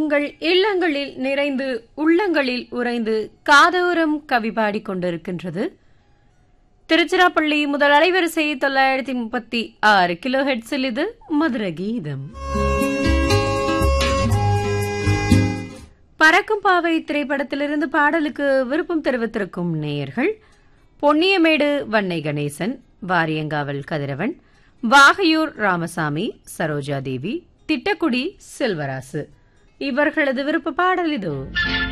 உங்கள் இல்லங்களில் நிறைந்து உள்ளங்களில் உறைந்து காதோரம் கவி பாடிக் கொண்டிருக்கின்றது திருச்சிராப்பள்ளி முதல் அலைவரிசை தொள்ளாயிரத்தி முப்பத்தி ஆறு கிலோ ஹெட்ஸில் இது மதுர கீதம் பறக்கும் பாவை திரைப்படத்திலிருந்து பாடலுக்கு விருப்பம் தெரிவித்திருக்கும் நேயர்கள் பொன்னியமேடு வன்னை கணேசன் வாரியங்காவல் கதிரவன் வாகையூர் ராமசாமி சரோஜா தேவி திட்டக்குடி செல்வராசு இவர்களது விருப்ப பாடல் இதோ